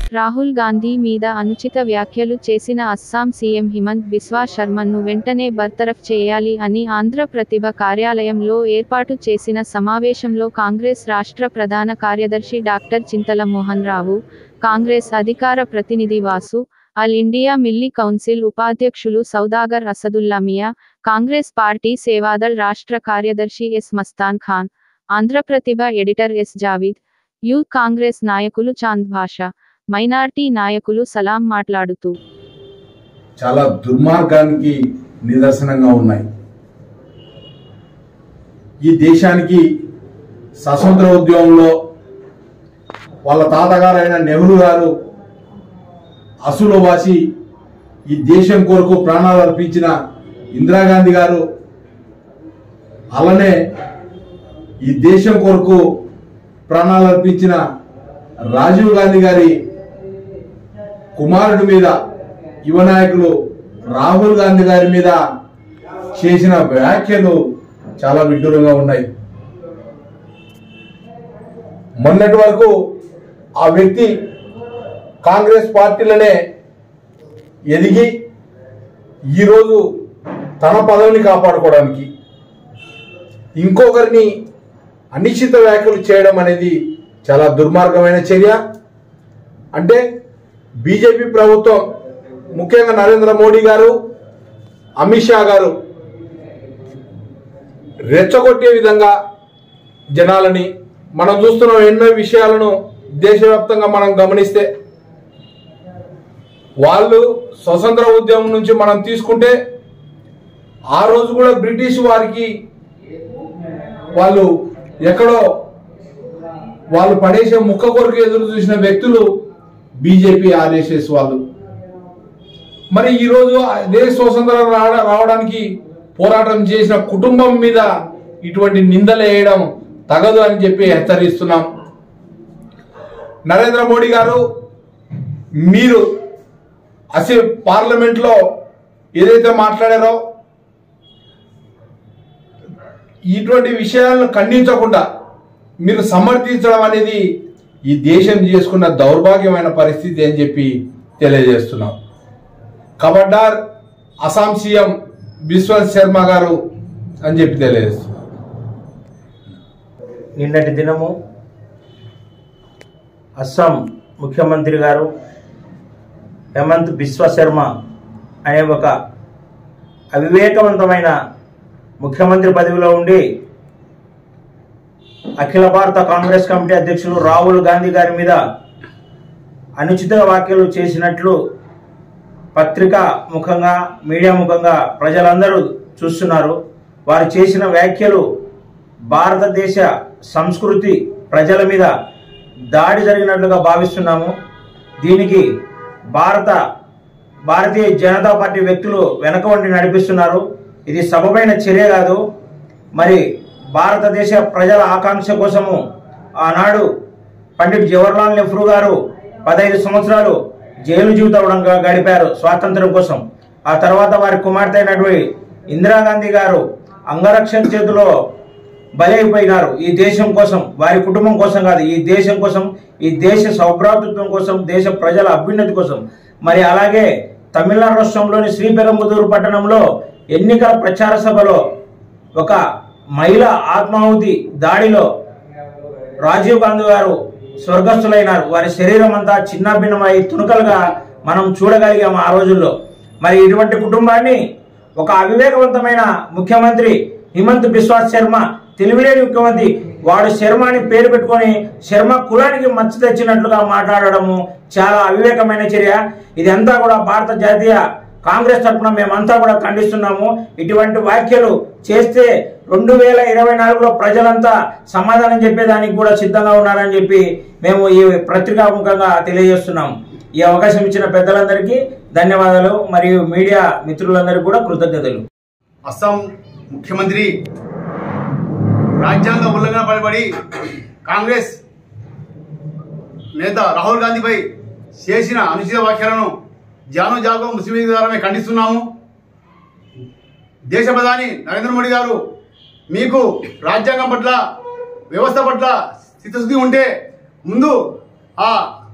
రాహుల్ గాంధీ మీద అనుచిత వ్యాఖ్యలు చేసిన అస్సాం సీఎం హిమంత్ బిస్వా శర్మను వెంటనే బర్తరఫ్ చేయాలి అని ఆంధ్ర ప్రతిభ కార్యాలయంలో ఏర్పాటు చేసిన సమావేశంలో కాంగ్రెస్ రాష్ట్ర ప్రధాన కార్యదర్శి డాక్టర్ చింతల మోహన్ రావు కాంగ్రెస్ అధికార ప్రతినిధి Vasu all India Milli council ఉపాధ్యక్షులు సౌదాగర్ అసదుల్లా మియా కాంగ్రెస్ పార్టీ సేవాదళ్ రాష్ట్ర కార్యదర్శి S Mastan Khan Andhraprathibha editor S Javeed youth Congress నాయకులు చాంద్ భాష మైనార్టీ నాయకులు సలాం మాట్లాడుతూ చాలా దుర్మార్గానికి నిదర్శనంగా ఉన్నాయి ఈ దేశానికి స్వతంత్ర ఉద్యమంలో వాళ్ళ తాతగారైన నెహ్రూ గారు అసులు వాసి ఈ దేశం కొరకు ప్రాణాలు అర్పించిన ఇందిరాగాంధీ గారు అలానే ఈ దేశం కొరకు ప్రాణాలు అర్పించిన రాజీవ్ గాంధీ గారి కుమారుడి మీద యువ నాయకులు రాహుల్ గాంధీ గారి మీద చేసిన వ్యాఖ్యలు చాలా విడ్డూరంగా ఉన్నాయి మొన్నటి వరకు ఆ వ్యక్తి కాంగ్రెస్ పార్టీలోనే ఎదిగి ఈరోజు తన పదవిని కాపాడుకోవడానికి ఇంకొకరిని అనిశ్చిత వ్యాఖ్యలు చేయడం అనేది చాలా దుర్మార్గమైన చర్య అంటే బీజేపీ ప్రభుత్వం ముఖ్యంగా నరేంద్ర మోడీ గారు అమిత్ షా గారు రెచ్చగొట్టే విధంగా జనాలని మనం చూస్తున్నాం ఎన్నో విషయాలను దేశవ్యాప్తంగా మనం గమనిస్తే వాళ్ళు స్వతంత్ర ఉద్యమం నుంచి మనం తీసుకుంటే ఆ రోజు కూడా బ్రిటిష్ వారికి వాళ్ళు ఎక్కడో వాళ్ళు పడేసే ముక్క కొరకు ఎదురు చూసిన వ్యక్తులు బీజేపీ ఆర్ఎస్ఎస్ వాళ్ళు మరి ఈరోజు దేశ స్వతంత్రం రావడ- రావడానికి పోరాటం చేసిన కుటుంబం మీద ఇటువంటి నిందలు వేయడం తగదు అని చెప్పి హెచ్చరిస్తున్నాం నరేంద్ర మోడీ గారు మీరు అసలు పార్లమెంట్లో ఏదైతే మాట్లాడారో ఇటువంటి విషయాలను ఖండించకుండా మీరు సమర్థించడం అనేది ఈ దేశం చేసుకున్న దౌర్భాగ్యమైన పరిస్థితి అని చెప్పి తెలియజేస్తున్నాం కబడ్డార్ అస్సాం సీఎం బిశ్వత్ శర్మ గారు అని చెప్పి తెలియజేస్తున్నాం నిన్నటి దినము అస్సాం ముఖ్యమంత్రి గారు హేమంత్ బిశ్వ శర్మ అనే ఒక అవివేకవంతమైన ముఖ్యమంత్రి పదవిలో ఉండి అఖిల భారత కాంగ్రెస్ కమిటీ అధ్యక్షులు రాహుల్ గాంధీ గారి మీద అనుచిత వ్యాఖ్యలు చేసినట్లు పత్రిక ముఖంగా మీడియా ముఖంగా ప్రజలందరూ చూస్తున్నారు వారు చేసిన వ్యాఖ్యలు భారతదేశ సంస్కృతి ప్రజల మీద దాడి జరిగినట్లుగా భావిస్తున్నాము దీనికి భారత భారతీయ జనతా పార్టీ వ్యక్తులు వెనక వండి నడిపిస్తున్నారు ఇది సబమైన చర్య కాదు మరి భారతదేశ ప్రజల ఆకాంక్ష కోసము ఆనాడు పండిట్ జవహర్లాల్ నెహ్రూ గారు పదహైదు సంవత్సరాలు జైలు జీవితం గ- గడిపారు స్వాతంత్రం కోసం ఆ తర్వాత వారి కుమార్తె అయినటువంటి ఇందిరాగాంధీ గారు అంగరక్షణ చేతిలో బలైపోయినారు ఈ దేశం కోసం వారి కుటుంబం కోసం కాదు ఈ దేశం కోసం ఈ దేశ సౌభ్రాతృత్వం కోసం దేశ ప్రజల అభ్యున్నతి కోసం మరి అలాగే తమిళనాడు రాష్ట్రంలోని శ్రీపెరంబుదూరు పట్టణంలో ఎన్నికల ప్రచార సభలో ఒక మహిళ ఆత్మాహుతి దాడిలో రాజీవ్ గాంధీ గారు స్వర్గస్థులైనారు వారి శరీరం అంతా చిన్నభిన్నమై తుణుకలుగా మనం చూడగలిగాము ఆ రోజుల్లో మరి ఇటువంటి కుటుంబాన్ని ఒక అవివేకవంతమైన ముఖ్యమంత్రి హిమంత్ బిశ్వాస్ శర్మ తెలివిలేని ముఖ్యమంత్రి వాడు శర్మ అని పేరు పెట్టుకొని శర్మ కులానికి మచ్చ తెచ్చినట్లుగా మాట్లాడడము చాలా అవివేకమైన చర్య ఇదంతా కూడా భారత జాతీయ కాంగ్రెస్ తరఫున మేమంతా కూడా ఖండిస్తున్నాము ఇటువంటి వ్యాఖ్యలు చేస్తే రెండు వేల ఇరవై నాలుగులో ప్రజలంతా సమాధానం చెప్పేదానికి కూడా సిద్ధంగా ఉన్నారని చెప్పి మేము ఈ పత్రికాముఖంగా తెలియజేస్తున్నాం ఈ అవకాశం ఇచ్చిన పెద్దలందరికీ ధన్యవాదాలు మరియు మీడియా మిత్రులందరికీ కూడా కృతజ్ఞతలు అస్సాం ముఖ్యమంత్రి రాజ్యాంగ ఉల్లంఘన పడబడి కాంగ్రెస్ నేత రాహుల్ గాంధీపై చేసిన అనుచిత వ్యాఖ్యలను జాను జాగో ముస్లిం లీగ్ ద్వారా మేము ఖండిస్తున్నాము దేశ ప్రధాని నరేంద్ర మోడీ గారు మీకు రాజ్యాంగం పట్ల వ్యవస్థ పట్ల స్థితశుద్ధి ఉంటే ముందు ఆ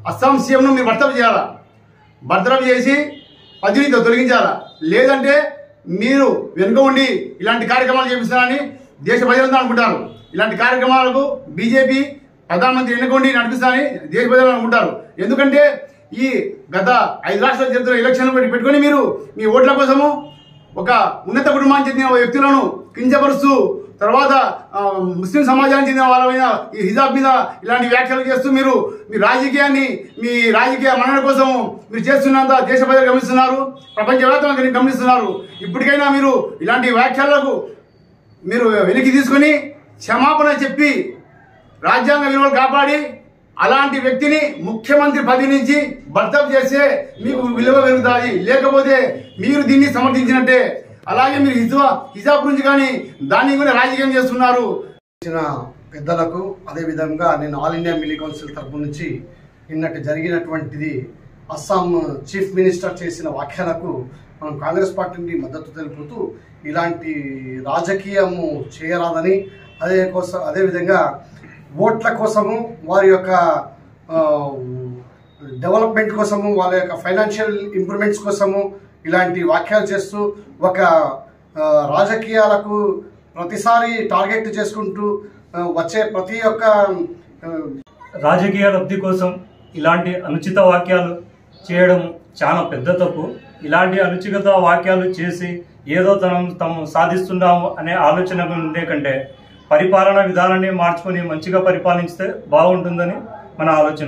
అస్సాం సీఎంను మీరు బర్తరఫ్ చేయాలా బర్తరఫ్ చేసి పదవిని తొలగించాలా లేదంటే మీరు వెనుక ఉండి ఇలాంటి కార్యక్రమాలు చేపిస్తారని దేశ ప్రజలంతా అనుకుంటారు ఇలాంటి కార్యక్రమాలకు బీజేపీ ప్రధానమంత్రి ఎన్నుకోండి నడిపిస్తారని దేశ ప్రజలు అనుకుంటారు ఎందుకంటే ఈ గత ఐదు రాష్ట్రాల చరిత్ర ఎలక్షన్లు పెట్టి పెట్టుకొని మీరు మీ ఓట్ల కోసము ఒక ఉన్నత కుటుంబానికి చెందిన వ్యక్తులను కించపరుస్తూ తర్వాత ఆ, ముస్లిం సమాజానికి చెందిన వాళ్ళ మీద ఈ హిజాబ్ మీద ఇలాంటి వ్యాఖ్యలు చేస్తూ మీరు మీ రాజకీయాన్ని మీ రాజకీయ మన్నన కోసం మీరు చేస్తున్నంత దేశ ప్రజలు గమనిస్తున్నారు ప్రపంచవ్యాప్తంగా గమనిస్తున్నారు ఇప్పటికైనా మీరు ఇలాంటి వ్యాఖ్యలకు మీరు వెనక్కి తీసుకొని క్షమాపణ చెప్పి రాజ్యాంగ విలువలు కాపాడి అలాంటి వ్యక్తిని ముఖ్యమంత్రి పదవి నుంచి బర్తప్ చేస్తే మీకు విలువ పెరుగుతుంది లేకపోతే మీరు దీన్ని సమర్థించినట్టే అలాగే మీరు హిజా హిజాబ్ గురించి కానీ దాన్ని కూడా రాజకీయం చేస్తున్నారు ఇచ్చిన పెద్దలకు అదేవిధంగా నేను ఆల్ ఇండియా మిలీ కౌన్సిల్ తరపు నుంచి నిన్నటి జరిగినటువంటిది అస్సాం చీఫ్ మినిస్టర్ చేసిన వ్యాఖ్యలకు మనం కాంగ్రెస్ పార్టీకి మద్దతు తెలుపుతూ ఇలాంటి రాజకీయము చేయరాదని అదే కోసం అదేవిధంగా ఓట్ల కోసము వారి యొక్క ఆ, డెవలప్మెంట్ కోసము వాళ్ళ యొక్క ఫైనాన్షియల్ ఇంప్రూవ్మెంట్స్ కోసము ఇలాంటి వ్యాఖ్యలు చేస్తూ ఒక ఆ, రాజకీయాలకు ప్రతిసారి టార్గెట్ చేసుకుంటూ ఆ, వచ్చే ప్రతి ఒక్క ఆ, రాజకీయ లబ్ధి కోసం ఇలాంటి అనుచిత వాక్యాలు చేయడం చాలా పెద్ద తప్పు ఇలాంటి అనుచిత వాక్యాలు చేసి ఏదో తనం తాము సాధిస్తున్నాము అనే ఆలోచన ఉండే కంటే పరిపాలన విధానాన్ని మార్చుకొని మంచిగా పరిపాలించితే బాగుంటుందని మన ఆలోచన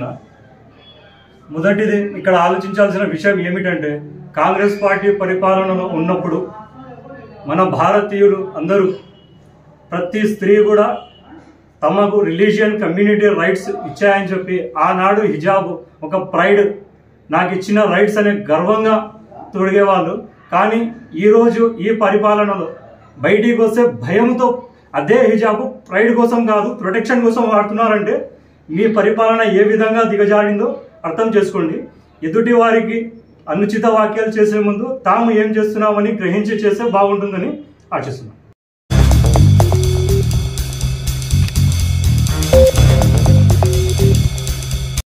మొదటిది ఇక్కడ ఆలోచించాల్సిన విషయం ఏమిటంటే కాంగ్రెస్ పార్టీ పరిపాలనలో ఉన్నప్పుడు మన భారతీయులు అందరూ ప్రతి స్త్రీ కూడా తమకు రిలీజియన్ కమ్యూనిటీ రైట్స్ ఇచ్చాయని చెప్పి ఆనాడు హిజాబ్ ఒక ప్రైడ్ నాకు ఇచ్చిన రైట్స్ అనే గర్వంగా తొడిగేవాళ్ళు కానీ ఈరోజు ఈ పరిపాలనలో బయటికి వస్తే భయంతో అదే హిజాబ్ ప్రైడ్ కోసం కాదు ప్రొటెక్షన్ కోసం వాడుతున్నారంటే మీ పరిపాలన ఏ విధంగా దిగజాడిందో అర్థం చేసుకోండి ఎదుటి వారికి అనుచిత వాక్యాలు చేసే ముందు తాము ఏం చేస్తున్నామని గ్రహించి చేస్తే బాగుంటుందని ఆశిస్తున్నాం